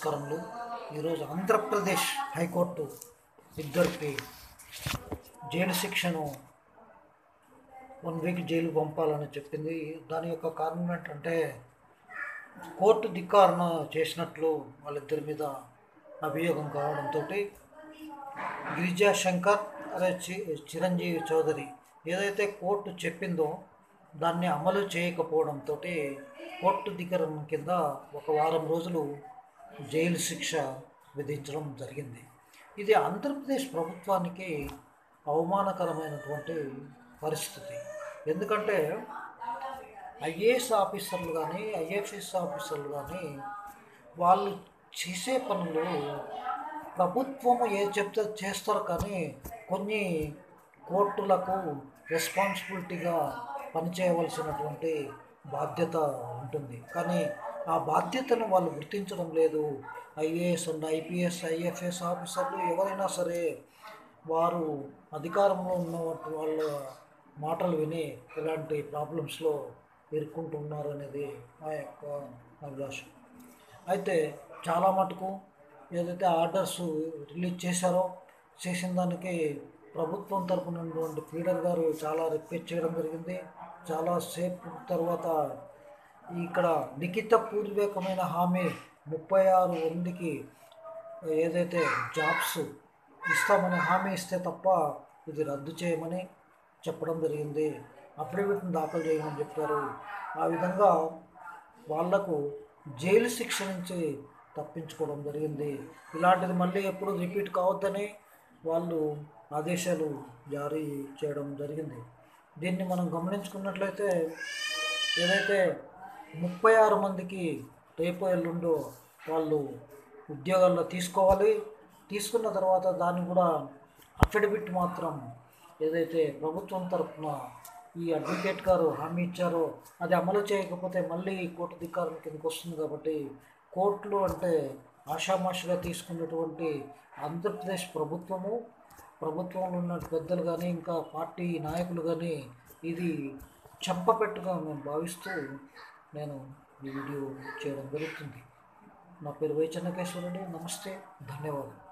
నమస్కారములు ఈరోజు ఆంధ్రప్రదేశ్ హైకోర్టు ఇద్దరికి జైలు శిక్షను వన్ వీక్ జైలు పంపాలని చెప్పింది దాని యొక్క కారణం ఏంటంటే కోర్టు ధిక్కారణ చేసినట్లు వాళ్ళిద్దరి మీద అభియోగం కావడంతో గిరిజా శంకర్ అదే చి చిరంజీవి చౌదరి ఏదైతే కోర్టు చెప్పిందో దాన్ని అమలు చేయకపోవడంతో కోర్టు ధిక్కరణ కింద ఒక వారం రోజులు జైలు శిక్ష విధించడం జరిగింది ఇది ఆంధ్రప్రదేశ్ ప్రభుత్వానికి అవమానకరమైనటువంటి పరిస్థితి ఎందుకంటే ఐఏఎస్ ఆఫీసర్లు కానీ ఐఎఫ్ఎస్ ఆఫీసర్లు కానీ వాళ్ళు చేసే పనులు ప్రభుత్వం ఏది చెప్తే చేస్తారు కానీ కొన్ని కోర్టులకు రెస్పాన్సిబిలిటీగా పనిచేయవలసినటువంటి బాధ్యత ఉంటుంది కానీ ఆ బాధ్యతను వాళ్ళు గుర్తించడం లేదు ఐఏఎస్ అండ్ ఐపీఎస్ ఐఎఫ్ఎస్ ఆఫీసర్లు ఎవరైనా సరే వారు అధికారంలో ఉన్న వాళ్ళ మాటలు విని ఇలాంటి ప్రాబ్లమ్స్లో ఇరుక్కుంటున్నారు అనేది మా యొక్క అభిలాషం అయితే చాలా మటుకు ఏదైతే ఆర్డర్స్ రిలీజ్ చేశారో చేసిన దానికి ప్రభుత్వం తరపున ఉన్నటువంటి ఫీడర్ గారు చాలా రిక్వెస్ట్ చేయడం జరిగింది చాలా సేపు తర్వాత ఇక్కడ లిఖిత పూర్వకమైన హామీ ముప్పై ఆరు మందికి ఏదైతే జాబ్స్ ఇస్తామని హామీ ఇస్తే తప్ప ఇది రద్దు చేయమని చెప్పడం జరిగింది అఫిడవిట్ని దాఖలు చేయమని చెప్పారు ఆ విధంగా వాళ్లకు జైలు శిక్ష నుంచి తప్పించుకోవడం జరిగింది ఇలాంటిది మళ్ళీ ఎప్పుడు రిపీట్ కావద్దని వాళ్ళు ఆదేశాలు జారీ చేయడం జరిగింది దీన్ని మనం గమనించుకున్నట్లయితే ఏదైతే ముప్పై ఆరు మందికి రేపు ఎల్లుండో వాళ్ళు ఉద్యోగాల్లో తీసుకోవాలి తీసుకున్న తర్వాత దాన్ని కూడా అఫిడవిట్ మాత్రం ఏదైతే ప్రభుత్వం తరఫున ఈ అడ్వకేట్ గారు హామీ ఇచ్చారో అది అమలు చేయకపోతే మళ్ళీ కోర్టు ధిక్కారం కిందకి వస్తుంది కాబట్టి కోర్టులు అంటే ఆషామాషిగా తీసుకున్నటువంటి ఆంధ్రప్రదేశ్ ప్రభుత్వము ప్రభుత్వంలో ఉన్న పెద్దలు కానీ ఇంకా పార్టీ నాయకులు కానీ ఇది చెంపపెట్టుగా మేము భావిస్తూ నేను ఈ వీడియో చేయడం జరుగుతుంది నా పేరు వై చెన్నకేశ్వరుడు నమస్తే ధన్యవాదాలు